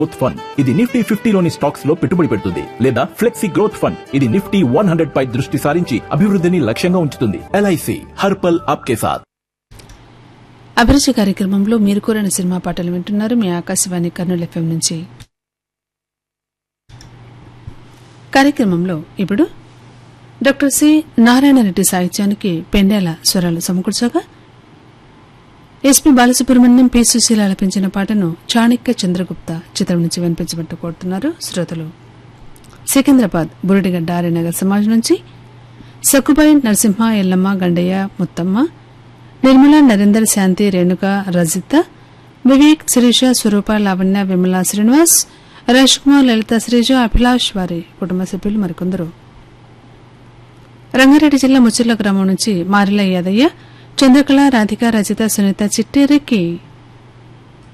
growth fund ఇది Nifty ఫిఫ్టీలోని stocks లో పెట్టుబడి పెడుతుంది లేదా ఫ్లెక్సీ గ్రోత్ ఫండ్ ఇది నిఫ్టీ వన్ హండ్రెడ్ పై దృష్టి సారించి అభివృద్ధిని లక్ష్యంగా ఉంచుతుంది ఎల్ఐసి హర్పల్ ఆప్కే సాథ్ అభిరుచి కార్యక్రమంలో మీరు కోరిన సినిమా పాటలు వింటున్నారు మీ ఆకాశవాణి కర్నూలు ఎఫ్ఎం నుంచి కార్యక్రమంలో ఇప్పుడు డాక్టర్ సి నారాయణరెడ్డి సాహిత్యానికి పెండేల స్వరాలు సమకూర్చగా ఎస్పీ బాలసుబ్రహ్మణ్యం పి సుశీల ఆలపించిన పాటను చాణక్య చంద్రగుప్త చిత్రం నుంచి వినిపించబట్టు కోరుతున్నారు శ్రోతలు సికింద్రాబాద్ బురుడిగడ్డ ఆర్యనగర్ సమాజ్ నుంచి సక్కుబాయి నరసింహ ఎల్లమ్మ గండయ్య ముత్తమ్మ నిర్మల నరేందర్ శాంతి రేణుక రజిత వివేక్ శిరీష స్వరూప లావణ్య విమల శ్రీనివాస్ రాజ్ కుమార్ లలిత శ్రీజ అభిలాష్ వారి కుటుంబ సభ్యులు మరికొందరు రంగారెడ్డి జిల్లా ముచ్చిర్ల గ్రామం నుంచి మారిల యాదయ్య చంద్రకళ రాధిక రజిత సునీత చిట్టేరికి